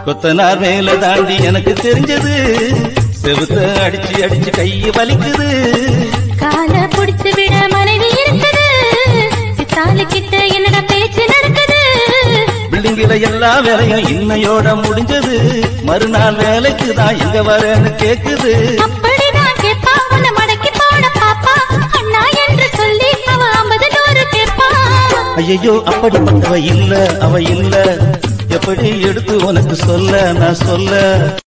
கொத்தனார் மேல தாண்டி எனக்கு தெரிஞ்சது செவுத்த அடிச்சு அடிச்சு கைய வலிக்குது கால புடிச்சு விட மனைவி இருக்குது சித்தாலு கிட்ட என்னடா பேச்சு நடக்குது பில்டிங்கில எல்லா வேலையும் இன்னையோட முடிஞ்சது மறுநாள் வேலைக்கு தான் எங்க வரேன்னு கேக்குது அப்படிதான் கேப்பா உன்னை மடக்கி போட பாப்பா அண்ணா என்று சொல்லி அவ ஐம்பது நூறு கேப்பா ஐயோ அப்படிப்பட்டவ இல்ல அவ இல்ல எப்படி எடுத்து உனக்கு சொல்ல நான் சொல்ல